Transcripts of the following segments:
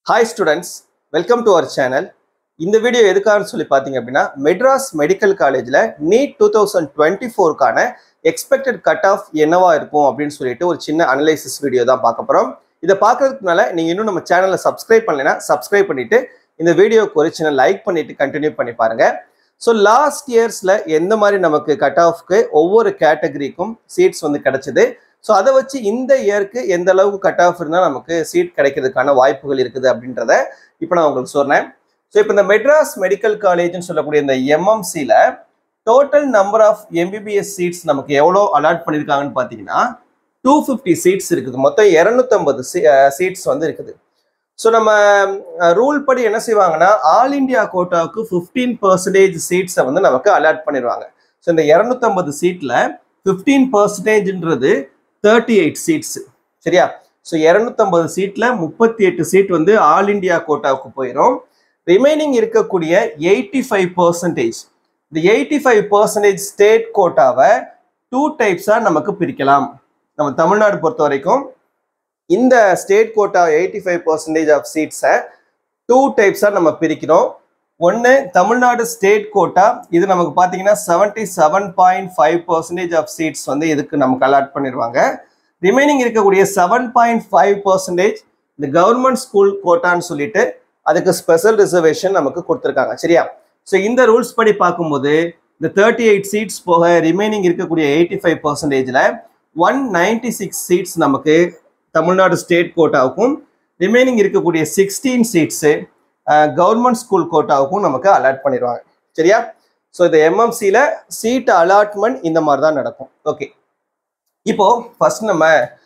hi students welcome to our channel இந்த video எதுக்காகன்னு சொல்லி பார்த்தீங்க அப்படின்னா மெட்ராஸ் மெடிக்கல் காலேஜில் நீட் டூ தௌசண்ட் டுவெண்ட்டி ஃபோருக்கான எக்ஸ்பெக்டட் கட் ஆஃப் என்னவா இருக்கும் அப்படின்னு சொல்லிட்டு ஒரு சின்ன அனலைசிஸ் வீடியோ தான் பார்க்க போகிறோம் இதை பார்க்கறதுக்கு முன்னால நீங்கள் இன்னும் நம்ம சேனலை சப்ஸ்கிரைப் பண்ணலைன்னா சப்ஸ்கிரைப் பண்ணிட்டு இந்த வீடியோக்கு ஒரு சின்ன லைக் பண்ணிட்டு கண்டினியூ பண்ணி பாருங்க ஸோ லாஸ்ட் இயர்ஸில் எந்த மாதிரி நமக்கு கட் ஆஃப்க்கு ஒவ்வொரு கேட்டகரிக்கும் சீட்ஸ் வந்து கிடைச்சது ஸோ அதை வச்சு இந்த இயருக்கு எந்த அளவுக்கு கட் ஆஃப் இருந்தால் நமக்கு சீட் கிடைக்கிறதுக்கான வாய்ப்புகள் இருக்குது அப்படின்றத இப்போ நான் உங்களுக்கு சொன்னேன் ஸோ இப்போ இந்த மெட்ராஸ் மெடிக்கல் காலேஜ்னு சொல்லக்கூடிய இந்த எம்எம்சியில் total number of MBBS seats நமக்கு எவ்வளோ அலாட் பண்ணியிருக்காங்கன்னு பார்த்தீங்கன்னா டூ ஃபிஃப்டி சீட்ஸ் இருக்குது மொத்தம் இரநூத்தம்பது சீட்ஸ் வந்து இருக்குது ஸோ நம்ம ரூல் படி என்ன செய்வாங்கன்னா ஆல் இண்டியா கோட்டாவுக்கு ஃபிஃப்டீன் பர்சன்டேஜ் சீட்ஸை வந்து நமக்கு அலாட் பண்ணிடுவாங்க ஸோ இந்த இரநூத்தம்பது சீட்டில் ஃபிஃப்டீன் பர்சன்டேஜ்ன்றது தேர்ட்டி எயிட் சீட்ஸ் சரியா ஸோ இரநூத்தம்பது சீட்டில் முப்பத்தி எட்டு சீட் வந்து ஆல் இண்டியா கோட்டாவுக்கு போயிடும் ரிமைனிங் இருக்கக்கூடிய எயிட்டி ஃபைவ் பர்சன்டேஜ் இந்த எயிட்டி ஃபைவ் பர்சன்டேஜ் ஸ்டேட் கோட்டாவை டூ டைப்ஸாக நமக்கு பிரிக்கலாம் நம்ம தமிழ்நாடு பொறுத்த வரைக்கும் இந்த state quota eighty five percentage of சீட்ஸை டூ டைப்ஸாக நம்ம பிரிக்கிறோம் ஒன்று தமிழ்நாடு ஸ்டேட் கோட்டா இது நமக்கு பார்த்தீங்கன்னா seventy seven point five percentage of seats வந்து இதுக்கு நமக்கு அலாட் பண்ணிடுவாங்க ரிமைனிங் இருக்கக்கூடிய செவன் பாயிண்ட் ஃபைவ் பர்சன்டேஜ் இந்த கவர்மெண்ட் ஸ்கூல் கோட்டான்னு சொல்லிட்டு அதுக்கு ஸ்பெஷல் ரிசர்வேஷன் நமக்கு கொடுத்துருக்காங்க சரியா ஸோ இந்த ரூல்ஸ் படி பார்க்கும்போது இந்த தேர்ட்டி எயிட் சீட்ஸ் போக ரிமைனிங் இருக்கக்கூடிய எயிட்டி ஃபைவ் பர்சன்டேஜில் ஒன் நைன்டி சிக்ஸ் சீட்ஸ் நமக்கு தமிழ்நாடு ஸ்டேட் கோட்டாவுக்கும் ரிமைனிங் இருக்கக்கூடிய சிக்ஸ்டீன் சீட்ஸு கவர்மெண்ட் ஸ்கூல் கோட்டாவுக்கும் நமக்கு அலாட் பண்ணிடுவாங்க சரியா ஸோ இந்த எம்எம்சியில் சீட் அலாட்மெண்ட் இந்த மாதிரி தான் நடக்கும் ஓகே இப்போ ஃபர்ஸ்ட் நம்ம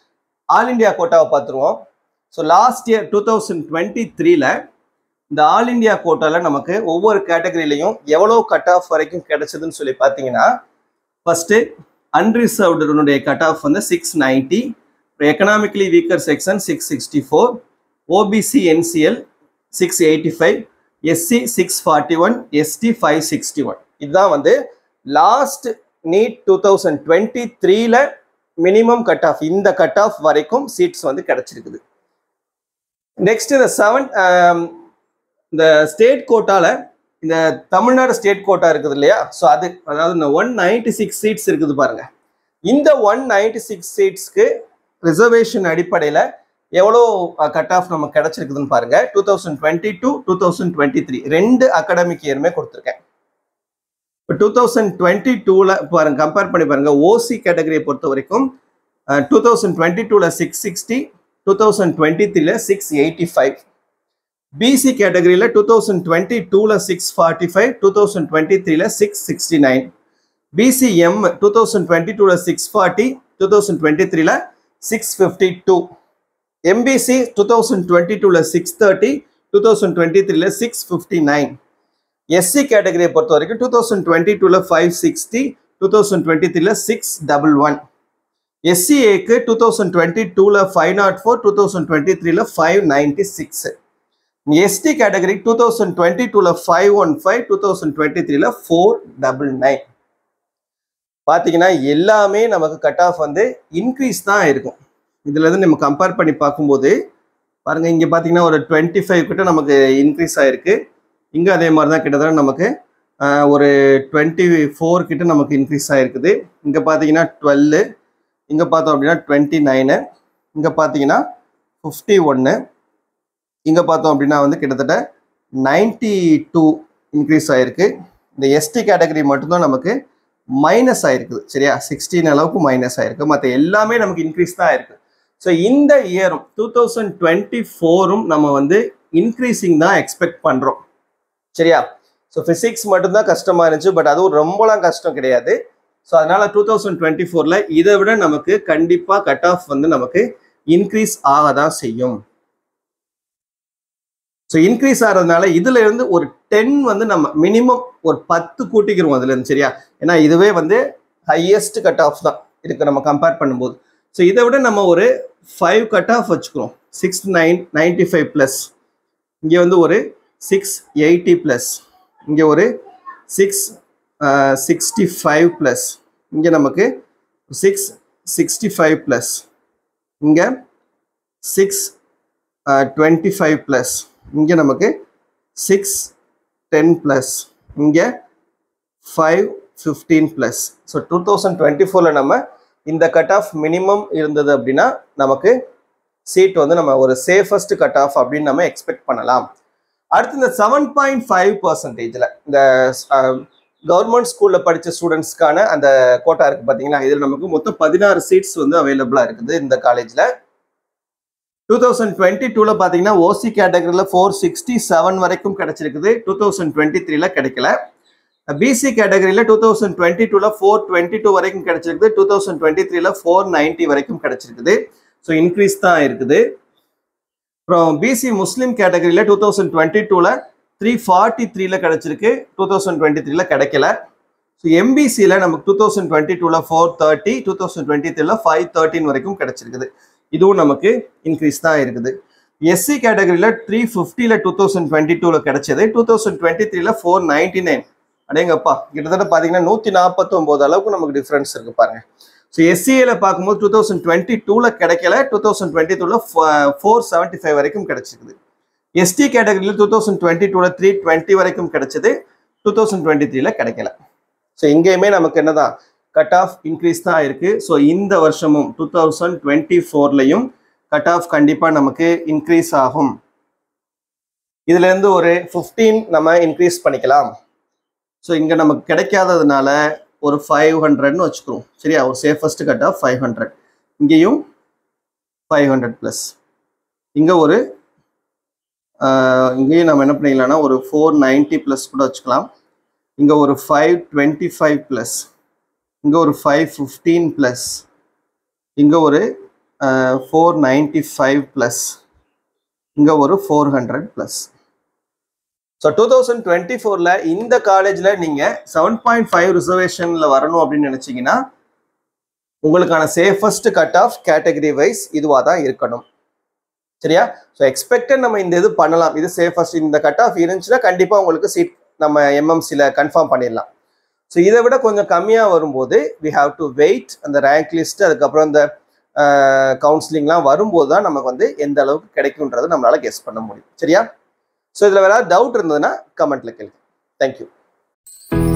ஆல் இண்டியா கோட்டாவை பார்த்துருவோம் so last year two thousand twenty த்ரீல இந்த ஆல் இண்டியா கோட்டாவில் நமக்கு ஒவ்வொரு கேட்டகரியிலையும் எவ்வளோ கட் ஆஃப் வரைக்கும் கிடைச்சதுன்னு சொல்லி பார்த்தீங்கன்னா ஃபர்ஸ்ட்டு அன்ரிசர்வ்டுனுடைய கட் ஆஃப் வந்து six ninety economically weaker section six sixty four OBC NCL six eighty five SC six forty one ST five sixty one இதுதான் வந்து last NEET two thousand twenty த்ரீல minimum cut off இந்த cut off வரைக்கும் seats வந்து கிடைச்சிருக்குது next இந்த seven இந்த state கோட்டால இந்த தமிழ்நாடு ஸ்டேட் கோட்டா இருக்குது இல்லையா ஸோ அது அதாவது இந்த ஒன் நைன்டி சிக்ஸ் சீட்ஸ் இருக்குது பாருங்க இந்த ஒன் நைன்டி சிக்ஸ் சீட்ஸ்க்கு ரிசர்வேஷன் அடிப்படையில் எவ்வளோ கட் ஆஃப் நமக்கு கிடைச்சிருக்குதுன்னு பாருங்க two thousand twenty two two thousand twenty three ரெண்டு அகாடமிக் இயருமே கொடுத்துருக்கேன் இப்போ டூ தௌசண்ட் டுவெண்ட்டி டூவில் பாருங்க கம்பேர் பண்ணி பாருங்க ஓசி கேட்டகரியை பொறுத்த வரைக்கும் டூ தௌசண்ட் டுவெண்ட்டி டூவில் six sixty two thousand twenty த்ரீல சிக்ஸ் எயிட்டி ஃபைவ் பிசி கேட்டகரியில் டூ தௌசண்ட் டுவெண்ட்டி டூவில் six forty five two thousand twenty த்ரீல six sixty nine BCM two thousand twenty டூவில் six forty two thousand twenty த்ரீல six fifty two MBC two thousand twenty டூவில் six thirty two thousand twenty த்ரீல six fifty nine SC கேட்டகரியை பொறுத்த வரைக்கும் two thousand twenty டூவில் five sixty two thousand twenty த்ரீல six double one எஸ்சிஏக்கு two thousand twenty டூவில் five naught four two thousand twenty த்ரீல five ninety six ST category two thousand twenty டூவில் five one five two thousand twenty த்ரீல four double nine பார்த்தீங்கன்னா எல்லாமே நமக்கு cut off வந்து increase தான் இருக்கும் இதுல இருந்து நம்ம கம்பேர் பண்ணி பார்க்கும்போது பாருங்க இங்க பாத்தீங்கன்னா ஒரு டுவெண்ட்டி ஃபைவ் கிட்ட நமக்கு இன்க்ரீஸ் ஆயிருக்கு இங்க அதே மாதிரி தான் கிட்டத்தட்ட நமக்கு ஒரு டுவெண்ட்டி ஃபோர் கிட்ட நமக்கு இன்க்ரீஸ் ஆயிருக்குது இங்க பாத்தீங்கன்னா டுவெல்லு இங்க பார்த்தோம் அப்படின்னா டுவெண்ட்டி நைனு இங்க பாத்தீங்கன்னா ஃபிஃப்டி ஒன்று இங்க பார்த்தோம் அப்படின்னா வந்து கிட்டத்தட்ட நைன்டி டூ இன்க்ரீஸ் ஆயிருக்கு இந்த எஸ்டி கேட்டகரி மட்டும்தான் நமக்கு மைனஸ் ஆயிருக்குது சரியா சிக்ஸ்டீன் அளவுக்கு மைனஸ் ஆயிருக்கு மற்ற எல்லாமே நமக்கு இன்க்ரீஸ் தான் ஆயிருக்கு ஸோ இந்த இயரும் டூ தௌசண்ட் டுவெண்ட்டி ஃபோரும் நம்ம வந்து இன்க்ரீசிங் தான் எக்ஸ்பெக்ட் பண்ணுறோம் சரியா ஸோ ஃபிசிக்ஸ் மட்டும்தான் கஷ்டமாக இருந்துச்சு பட் அதுவும் ரொம்பலாம் கஷ்டம் கிடையாது ஸோ அதனால டூ தௌசண்ட் டுவெண்ட்டி ஃபோரில் இதை விட நமக்கு கண்டிப்பாக கட் ஆஃப் வந்து நமக்கு இன்க்ரீஸ் ஆக தான் செய்யும் ஸோ இன்க்ரீஸ் ஆகிறதுனால இதுல இருந்து ஒரு டென் வந்து நம்ம மினிமம் ஒரு பத்து கூட்டிக்கிறோம் அதுல இருந்து சரியா ஏன்னா இதுவே வந்து ஹையஸ்ட் கட் ஆஃப் தான் இருக்கு நம்ம கம்பேர் பண்ணும்போது ஸோ இதை விட நம்ம ஒரு ஃபைவ் கட் ஆஃப் வச்சுக்கிறோம் six nine ninety five plus இங்கே வந்து ஒரு சிக்ஸ் எயிட்டி ப்ளஸ் இங்கே ஒரு சிக்ஸ் சிக்ஸ்டி ஃபைவ் ப்ளஸ் இங்கே நமக்கு சிக்ஸ் சிக்ஸ்டி ஃபைவ் ப்ளஸ் இங்கே சிக்ஸ் டுவெண்ட்டி ஃபைவ் ப்ளஸ் இங்கே நமக்கு சிக்ஸ் டென் ப்ளஸ் இங்கே five fifteen plus so two thousand twenty ஃபோரில் நம்ம இந்த கட் ஆஃப் மினிமம் இருந்தது அப்படின்னா நமக்கு சீட் வந்து நம்ம ஒரு சேஃபஸ்ட் கட் ஆஃப் அப்படின்னு நம்ம எக்ஸ்பெக்ட் பண்ணலாம் அடுத்து இந்த செவன் பாயிண்ட் ஃபைவ் பர்சன்டேஜில் இந்த கவர்மெண்ட் ஸ்கூலில் படித்த ஸ்டூடெண்ட்ஸ்க்கான அந்த கோட்டா இருக்குது பார்த்தீங்களா இதில் நமக்கு மொத்தம் பதினாறு சீட்ஸ் வந்து அவைலபிளாக இருக்குது இந்த காலேஜில் டூ தௌசண்ட் டுவெண்ட்டி டூவில் பார்த்தீங்கன்னா ஓசி கேட்டகரியில் ஃபோர் சிக்ஸ்டி செவன் வரைக்கும் கிடைச்சிருக்குது டூ தௌசண்ட் டுவெண்ட்டி த்ரீல கிடைக்கல பிசி கேட்டகரியில் டூ தௌசண்ட் டுவெண்ட்டி டூவில் ஃபோர் டுவெண்ட்டி டூ வரைக்கும் கிடைச்சிருக்குது டூ தௌசண்ட் டுவெண்ட்டி த்ரீல ஃபோர் நைன்ட்டி வரைக்கும் கிடைச்சிருக்குது ஸோ இன்க்ரீஸ் தான் இருக்குது அப்புறம் பிசி முஸ்லீம் கேட்டகரியில் டூ தௌசண்ட் டுவெண்ட்டி டூவில் த்ரீ ஃபார்ட்டி த்ரீல கிடைச்சிருக்கு டூ தௌசண்ட் டுவெண்ட்டி த்ரீல கிடைக்கல ஸோ எம்பிசியில் நமக்கு டூ தௌசண்ட் டுவெண்ட்டி டூவில் four thirty two thousand twenty த்ரீல ஃபைவ் தேர்ட்டின் வரைக்கும் கிடைச்சிருக்குது இதுவும் நமக்கு இன்க்ரீஸ் தான் இருக்குது எஸ்சி கேட்டகரியில் த்ரீ ஃபிஃப்டியில் டூ தௌசண்ட் டுவெண்ட்டி டூவில் கிடைச்சது டூ தௌசண்ட் டுவெண்ட்டி த்ரீல ஃபோர் நைன்டி நைன் அடேங்கப்பா கிட்டத்தட்ட பார்த்தீங்கன்னா நூற்றி நாற்பத்தொம்போது அளவுக்கு நமக்கு டிஃப்ரென்ஸ் இருக்கு பாருங்க ஸோ எஸ்சிஏல பார்க்கும்போது டூ தௌசண்ட் டுவெண்ட்டி டூவில் கிடைக்கல டூ தௌசண்ட் டுவெண்ட்டி டூவில் ஃபோர் செவன்ட்டி ஃபைவ் வரைக்கும் கிடைச்சிருக்குது எஸ்டி கேட்டகரியில் டூ தௌசண்ட் டுவெண்ட்டி டூவில் த்ரீ டுவெண்ட்டி வரைக்கும் கிடைச்சது டூ தௌசண்ட் டுவெண்ட்டி த்ரீல கிடைக்கல ஸோ இங்கேயுமே நமக்கு என்னதான் கட் ஆஃப் இன்க்ரீஸ் தான் இருக்கு ஸோ இந்த வருஷமும் டூ தௌசண்ட் டுவெண்ட்டி ஃபோர்லையும் கட் ஆஃப் கண்டிப்பாக நமக்கு இன்க்ரீஸ் ஆகும் இதுலேருந்து ஒரு ஃபிஃப்டீன் நம்ம இன்க்ரீஸ் பண்ணிக்கலாம் ஸோ இங்கே நமக்கு கிடைக்காததுனால ஒரு ஃபைவ் ஹண்ட்ரட்னு வச்சுக்கிறோம் சரியா ஒரு safest cut off five hundred இங்கேயும் ஃபைவ் ஹண்ட்ரட் ப்ளஸ் இங்கே ஒரு இங்கேயும் நம்ம என்ன பண்ணிக்கலாம்னா ஒரு ஃபோர் நைன்ட்டி ப்ளஸ் கூட வச்சுக்கலாம் இங்கே ஒரு ஃபைவ் டுவெண்ட்டி ஃபைவ் ப்ளஸ் இங்கே ஒரு ஃபைவ் ஃபிஃப்டீன் ப்ளஸ் இங்கே ஒரு ஃபோர் நைன்ட்டி ஃபைவ் ப்ளஸ் இங்கே ஒரு four hundred plus so two thousand twenty ஃபோரில் இந்த காலேஜில் நீங்கள் செவன் பாயிண்ட் ஃபைவ் ரிசர்வேஷனில் வரணும் அப்படின்னு நினச்சிங்கன்னா உங்களுக்கான safest cut off category wise இதுவாக தான் இருக்கணும் சரியா ஸோ எக்ஸ்பெக்டட் நம்ம இந்த இது பண்ணலாம் இது சேஃபஸ்ட் இந்த கட் ஆஃப் இருந்துச்சுன்னா கண்டிப்பாக உங்களுக்கு சீட் நம்ம எம்எம்சியில் கன்ஃபார்ம் பண்ணிடலாம் ஸோ இதை விட கொஞ்சம் கம்மியாக வரும்போது வி ஹாவ் டு வெயிட் அந்த ரேங்க் லிஸ்ட் அதுக்கப்புறம் இந்த கவுன்சிலிங்லாம் வரும்போது தான் நமக்கு வந்து எந்த அளவுக்கு கிடைக்கும்ன்றதை நம்மளால கெஸ் பண்ண முடியும் சரியா ஸோ இதில் வேற டவுட் இருந்ததுன்னா கமெண்ட்ல கேளுங்க தேங்க்யூ